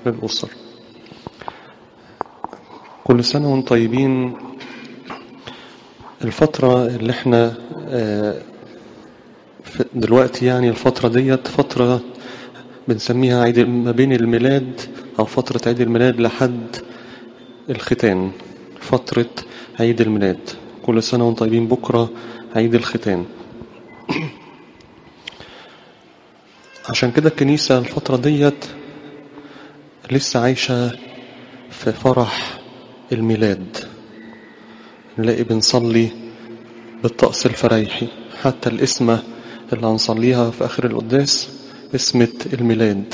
للأسر كل سنة وانتم طيبين الفترة اللي احنا آه، في- دلوقتي يعني الفترة ديت فترة بنسميها عيد ما بين الميلاد أو فترة عيد الميلاد لحد الختان فترة عيد الميلاد كل سنة وانتم طيبين بكرة عيد الختان عشان كده الكنيسة الفترة ديت لسه عايشة في فرح الميلاد نلاقي بنصلي بالطقس الفريحي حتى الاسمة اللي هنصليها في آخر القداس اسمة الميلاد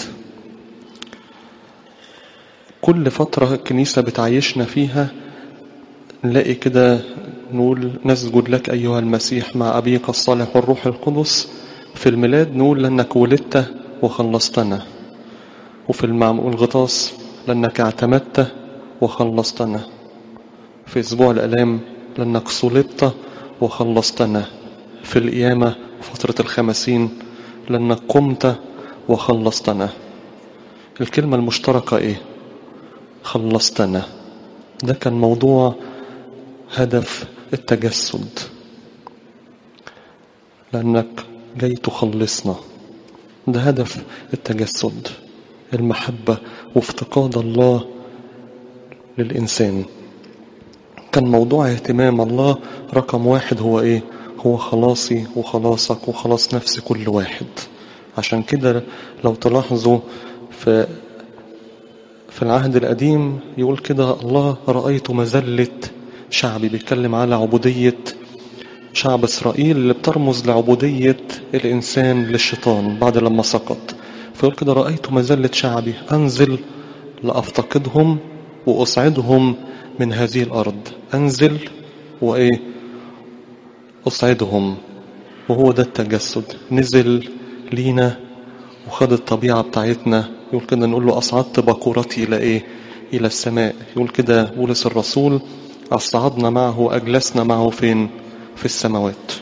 كل فترة الكنيسة بتعيشنا فيها نلاقي كده نقول نسجد لك أيها المسيح مع أبيك الصالح والروح القدس في الميلاد نقول لأنك ولدت وخلصتنا وفي المعم- الغطاس لأنك اعتمدت وخلصتنا في أسبوع الآلام لأنك صلبت وخلصتنا في القيامة فترة الخمسين لأنك قمت وخلصتنا الكلمة المشتركة إيه؟ خلصتنا ده كان موضوع هدف التجسد لأنك جاي تخلصنا ده هدف التجسد المحبة وافتقاد الله للإنسان كان موضوع اهتمام الله رقم واحد هو ايه هو خلاصي وخلاصك وخلاص نفس كل واحد عشان كده لو تلاحظوا في في العهد القديم يقول كده الله رأيت مذلة شعبي بيتكلم على عبودية شعب إسرائيل اللي بترمز لعبودية الإنسان للشيطان بعد لما سقط فيقول كده رأيت مذلة شعبي أنزل لأفتقدهم وأصعدهم من هذه الأرض أنزل وإيه أصعدهم وهو ده التجسد نزل لينا وخد الطبيعة بتاعتنا يقول كده نقول له أصعدت بكورتي إلى إيه إلى السماء يقول كده بولس الرسول أصعدنا معه وأجلسنا معه فين في السماوات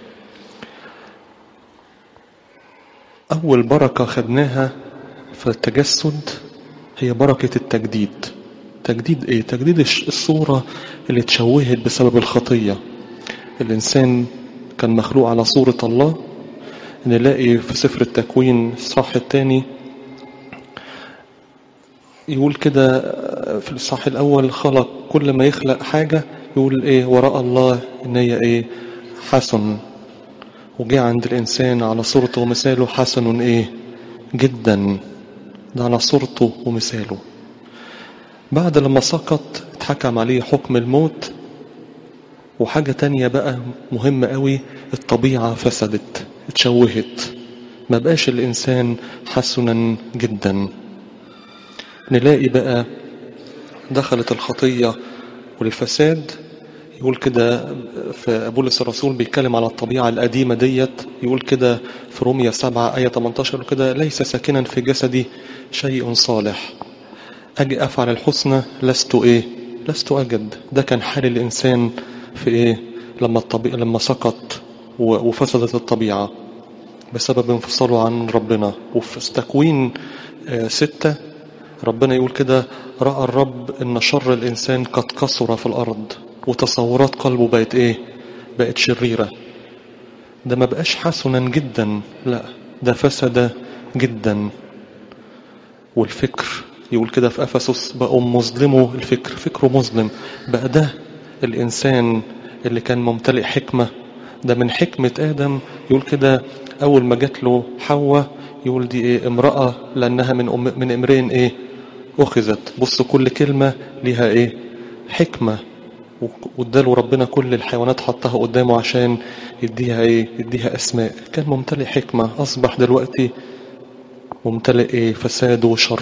أول بركة خدناها في التجسد هي بركة التجديد تجديد إيه؟ تجديد الش- الصورة اللي اتشوهت بسبب الخطية الإنسان كان مخلوق على صورة الله نلاقي في سفر التكوين الصح الثاني يقول كده في الصح الأول خلق كل ما يخلق حاجة يقول إيه وراء الله إن هي إيه حسن وجاء عند الإنسان على صورته ومثاله حسن إيه جدا ده على صورته ومثاله بعد لما سقط اتحكم عليه حكم الموت وحاجة تانية بقى مهمة قوي الطبيعة فسدت اتشوهت ما بقاش الإنسان حسنا جدا نلاقي بقى دخلت الخطية والفساد يقول كده في بولس الرسول بيتكلم على الطبيعة القديمة ديت يقول كده في رومية 7 آية 18 كده ليس ساكنا في جسدي شيء صالح أجي أفعل الحسنى لست إيه لست أجد ده كان حال الإنسان في إيه لما الطبيعة لما سقط و- وفسدت الطبيعة بسبب انفصاله عن ربنا وفي تكوين آه، ستة ربنا يقول كده رأى الرب إن شر الإنسان قد كثر في الأرض وتصورات قلبه بقت إيه بقت شريرة ده ما بقاش حسنا جدا لا ده فسد جدا والفكر يقول كده في أفسس بقوا مظلمه الفكر فكره مظلم بقى ده الإنسان اللي كان ممتلئ حكمة ده من حكمة آدم يقول كده أول ما جات له حواء يقول دي إيه امرأة لأنها من أم من امرئ إيه أخذت بص كل كلمة ليها إيه حكمة واداله ربنا كل الحيوانات حطها قدامه عشان يديها ايه يديها اسماء كان ممتلئ حكمة اصبح دلوقتي ممتلئ ايه فساد وشر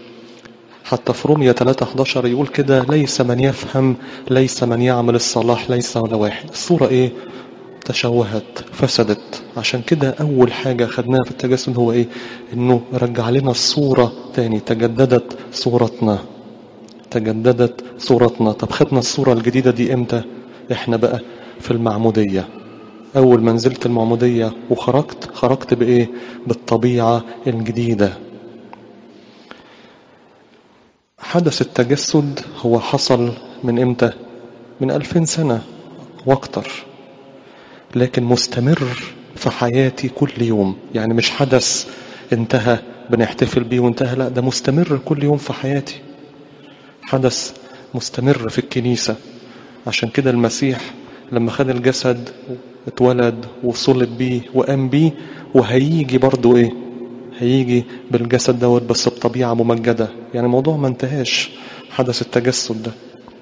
حتى في رومية 3:11 يقول كده ليس من يفهم ليس من يعمل الصلاح ليس ولا واحد الصورة ايه تشوهت فسدت عشان كده اول حاجة خدناها في التجسد هو ايه انه رجع لنا الصورة تاني تجددت صورتنا تجددت صورتنا طب خدنا الصورة الجديدة دي امتى احنا بقى في المعمودية اول ما نزلت المعمودية وخرجت خرجت بايه بالطبيعة الجديدة حدث التجسد هو حصل من امتى من ألفين سنة واكتر لكن مستمر في حياتي كل يوم يعني مش حدث انتهى بنحتفل بيه وانتهى لا ده مستمر كل يوم في حياتي حدث مستمر في الكنيسة عشان كده المسيح لما خد الجسد اتولد وصلب بيه وقام بيه وهيجي برضو ايه هيجي بالجسد دوت بس بطبيعة ممجدة يعني الموضوع ما انتهاش حدث التجسد ده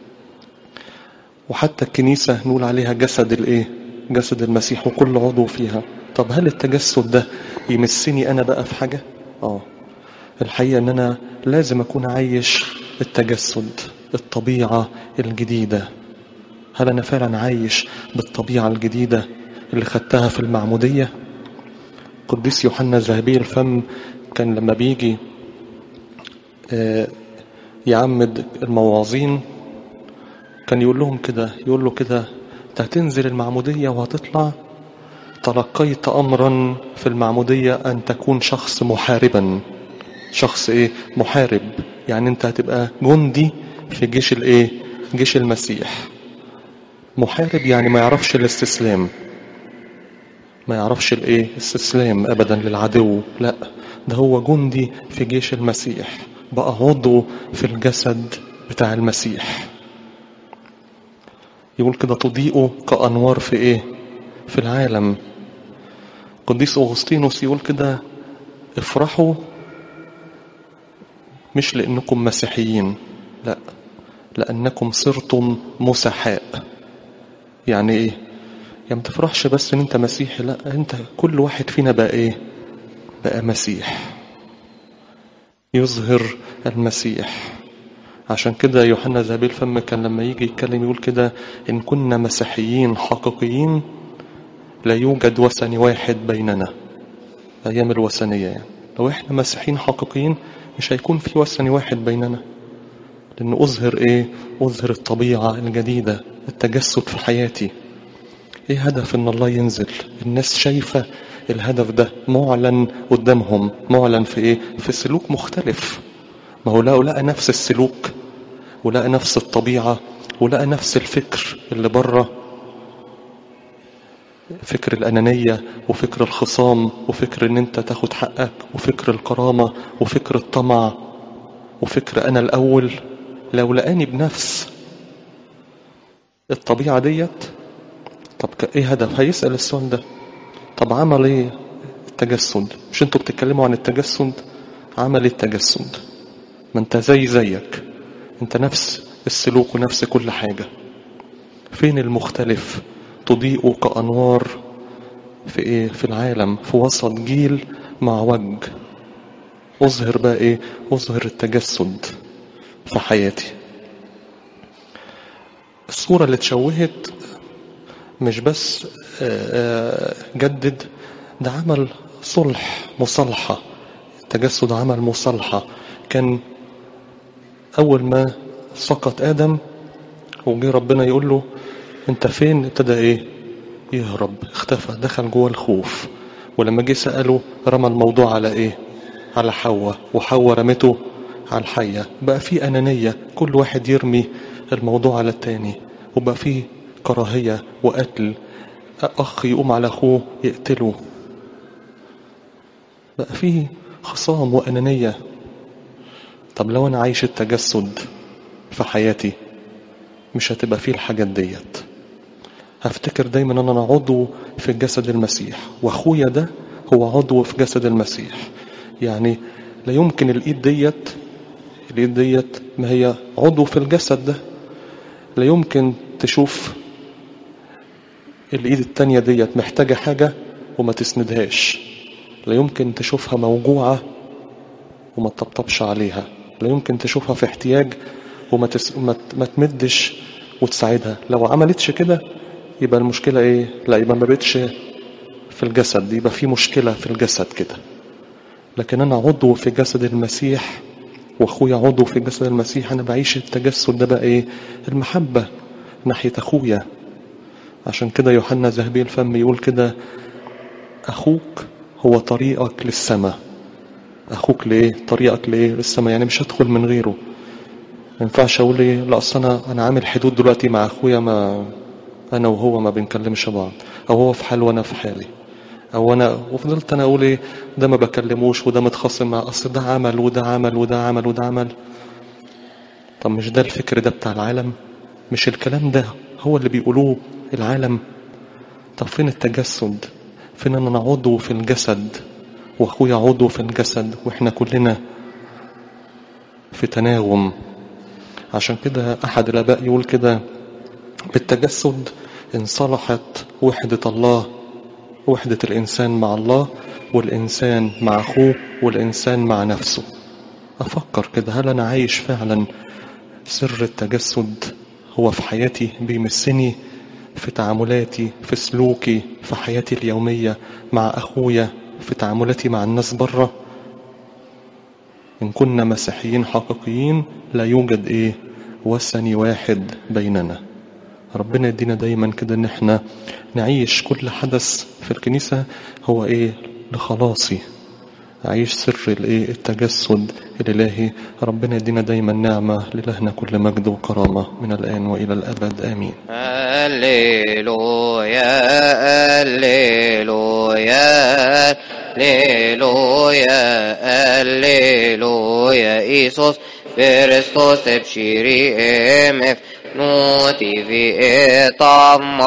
وحتى الكنيسة نقول عليها جسد الايه جسد المسيح وكل عضو فيها طب هل التجسد ده يمسني انا بقى في حاجة اه الحقيقة ان انا لازم اكون عايش التجسد الطبيعة الجديدة هل انا فعلا عايش بالطبيعة الجديدة اللي خدتها في المعمودية قديس يوحنا ذهبي الفم كان لما بيجي يعمد المواعظين كان يقول لهم كده يقول له كده انت هتنزل المعمودية وهتطلع تلقيت أمرا في المعمودية أن تكون شخص محاربا شخص إيه محارب يعني أنت هتبقى جندي في جيش الإيه جيش المسيح محارب يعني ما يعرفش الاستسلام ما يعرفش الايه استسلام ابدا للعدو لا ده هو جندي في جيش المسيح بقى عضو في الجسد بتاع المسيح يقول كده تضيء كأنوار في ايه في العالم قديس أغسطينوس يقول كده افرحوا مش لأنكم مسيحيين لا لأنكم صرتم مسحاء يعني ايه يعني ما تفرحش بس ان انت مسيحي لا انت كل واحد فينا بقى ايه بقى مسيح يظهر المسيح عشان كده يوحنا ذهبي الفم كان لما يجي يتكلم يقول كده ان كنا مسيحيين حقيقيين لا يوجد وثني واحد بيننا ايام الوثنيه يعني لو احنا مسيحيين حقيقيين مش هيكون في وثني واحد بيننا لان اظهر ايه اظهر الطبيعه الجديده التجسد في حياتي ايه هدف ان الله ينزل الناس شايفة الهدف ده معلن قدامهم معلن في ايه في سلوك مختلف ما هو لقوا لقى نفس السلوك ولقى نفس الطبيعة ولقى نفس الفكر اللي بره فكر الأنانية وفكر الخصام وفكر ان انت تاخد حقك وفكر الكرامة وفكر الطمع وفكر انا الاول لو لقاني بنفس الطبيعة ديت طب ايه هدف هيسأل السؤال ده طب عمل ايه التجسد مش انتوا بتتكلموا عن التجسد عمل ايه التجسد ما انت زي زيك انت نفس السلوك ونفس كل حاجة فين المختلف تضيء كأنوار في ايه في العالم في وسط جيل مع وج اظهر بقى ايه اظهر التجسد في حياتي الصورة اللي اتشوهت مش بس جدد ده عمل صلح مصالحة تجسد عمل مصالحة كان أول ما سقط آدم وجي ربنا يقول له أنت فين ابتدى إيه يهرب اختفى دخل جوه الخوف ولما جه سأله رمى الموضوع على إيه على حواء وحواء رمته على الحية بقى في أنانية كل واحد يرمي الموضوع على التاني وبقى في كراهية وقتل أخ يقوم على أخوه يقتله بقى فيه خصام وأنانية طب لو أنا عايش التجسد في حياتي مش هتبقى فيه الحاجات ديت هفتكر دايما أن أنا عضو في جسد المسيح وأخويا ده هو عضو في جسد المسيح يعني لا يمكن الإيد ديت الإيد ديت ما هي عضو في الجسد ده لا يمكن تشوف الإيد التانية ديت محتاجة حاجة وما تسندهاش لا يمكن تشوفها موجوعة وما تطبطبش عليها لا يمكن تشوفها في احتياج وما تس... ما... ما تمدش وتساعدها لو عملتش كده يبقى المشكلة ايه لا يبقى ما بقتش في الجسد يبقى في مشكلة في الجسد كده لكن انا عضو في جسد المسيح واخويا عضو في جسد المسيح انا بعيش التجسد ده بقى ايه المحبة ناحية اخويا عشان كده يوحنا ذهبي الفم يقول كده اخوك هو طريقك للسماء اخوك ليه طريقك ليه للسماء يعني مش هدخل من غيره ما ينفعش اقول ايه لا اصل انا انا عامل حدود دلوقتي مع اخويا ما انا وهو ما بنكلمش بعض او هو في حال وانا في حالي او انا وفضلت انا اقول ايه ده ما بكلموش وده متخاصم مع اصل ده عمل وده عمل وده عمل وده عمل طب مش ده الفكر ده بتاع العالم مش الكلام ده هو اللي بيقولوه العالم طب فين التجسد فين ان انا عضو في الجسد واخويا عضو في الجسد واحنا كلنا في تناغم عشان كده احد الاباء يقول كده بالتجسد انصلحت وحدة الله وحدة الإنسان مع الله والإنسان مع أخوه والإنسان مع نفسه أفكر كده هل أنا عايش فعلا سر التجسد هو في حياتي بيمسني في تعاملاتي في سلوكي في حياتي اليومية مع أخويا في تعاملاتي مع الناس بره إن كنا مسيحيين حقيقيين لا يوجد إيه وثني واحد بيننا ربنا يدينا دايما كده ان احنا نعيش كل حدث في الكنيسة هو ايه لخلاصي أعيش سر الايه التجسد الإلهي ربنا يدينا دايما نعمة لإلهنا كل مجد وكرامة من الآن وإلى الأبد آمين هللويا هللويا هللويا هللويا إيسوس Kristus te pshiri emef, nu ti vi etam